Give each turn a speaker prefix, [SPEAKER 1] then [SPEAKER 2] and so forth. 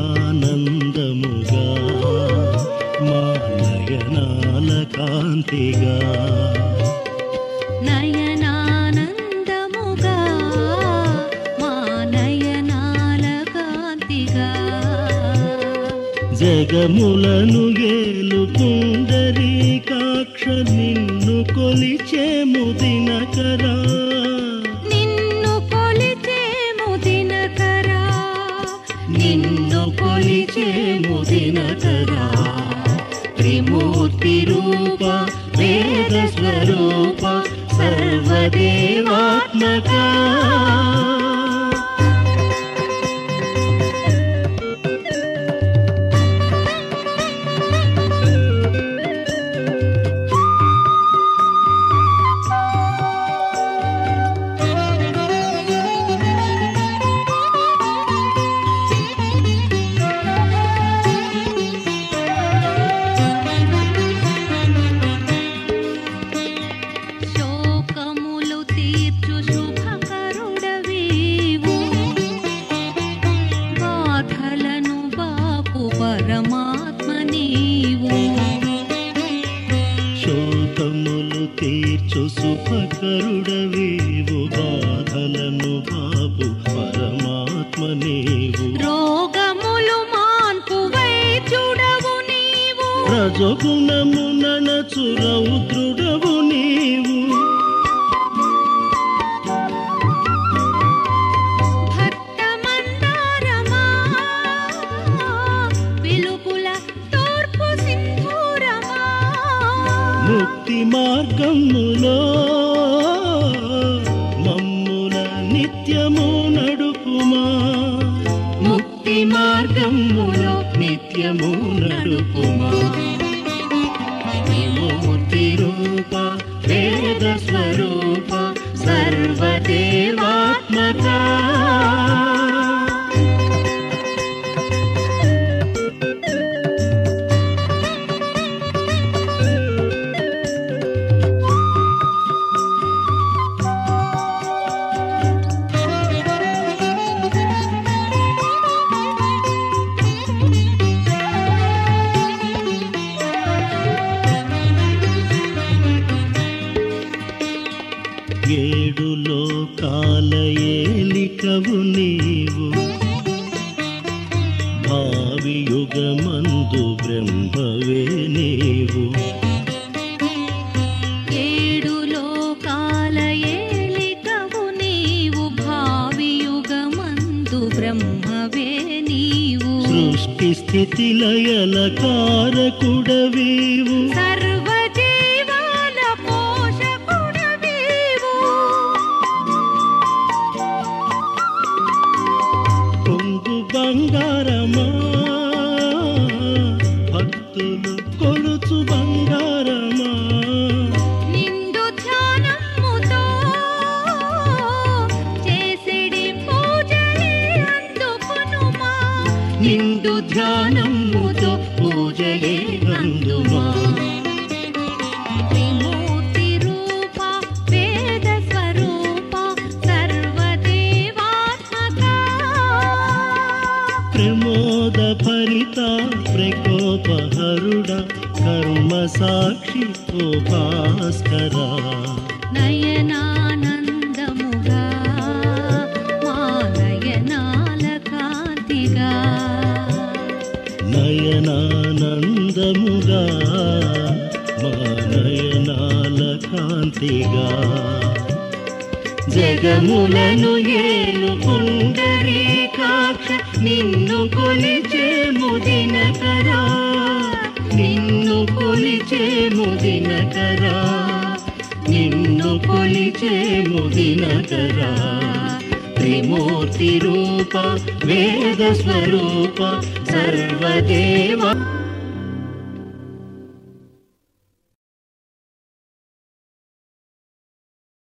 [SPEAKER 1] నయనానందముగా మా నయనాల కాంతిగా
[SPEAKER 2] నయనానందముగా మా నయనాల కాంతిగా
[SPEAKER 1] జగములను ఏలు పుండరీకాక్ష నిన్ను కొలిచేము దినకరా
[SPEAKER 2] నిన్ను కొలిచేము దినకరా
[SPEAKER 1] నిన్ను కొలిచేము దినకరా త్రిమూర్తి రూప వేద స్వరూప సర్వదేవాత్మక
[SPEAKER 2] శోకములు తీర్చు శుభకరుడవీవు బాధలను బాపు పరమాత్మ నీవు
[SPEAKER 1] శోకములు తీర్చు సుఖకరుడవీవు బాధలను బాబు పరమాత్మ నీవు
[SPEAKER 2] రోగములు మాన్పు వైద్యుడవు నీవు
[SPEAKER 1] రజగుణము ననచు రౌద్రుడవు నీవు
[SPEAKER 2] భక్త మందారమా పిలుపుల తూర్పు సింధూరమా
[SPEAKER 1] ముక్తి మార్గములో మమ్ముల నిత్యము నడుపుమా ముక్తి మార్గములో నిత్యము నడుపుమా విమూర్తి రూప వేద స్వరూప సర్వదేవాత్మక ఏడు లోకాల ఏలికవు నీవు భావి యుగమందు బ్రహ్మవే నీవు
[SPEAKER 2] ఏడు లోకాల ఏలికవు నీవు భావి యుగమందు బ్రహ్మవే నీవు
[SPEAKER 1] సృష్టి స్థితి లయల కారకుడవీవు
[SPEAKER 2] సర్వజీవాల పోషకుడవీవు
[SPEAKER 1] కొంగు బంగారమా భక్తులు కొలుచు బంగారమా
[SPEAKER 2] నిండు ధ్యానముతో చేసిడి పూజలే అందుకొనుమా
[SPEAKER 1] నిండు ధ్యానముతో పూజలే అందుమా
[SPEAKER 2] త్రిమూర్తి రూప వేద స్వరూప సర్వదేవాత్మక
[SPEAKER 1] ప్రమోద భరిత ప్రకోపహరుడ కర్మ సాక్షి ఓ భాస్కర
[SPEAKER 2] నయనానందముగా మా నయనాల కాంతిగా
[SPEAKER 1] నయనానందముగా మా నయనాల కాంతిగా జగములను ఏలు పుండరీకాక్ష నిన్ను కొలిచే ముదినకరా నిన్ను కొలిచే ముదినకరా నిన్ను కొలిచే ముదినకరా త్రిమూర్తి రూప వేద స్వరూప సర్వదేవ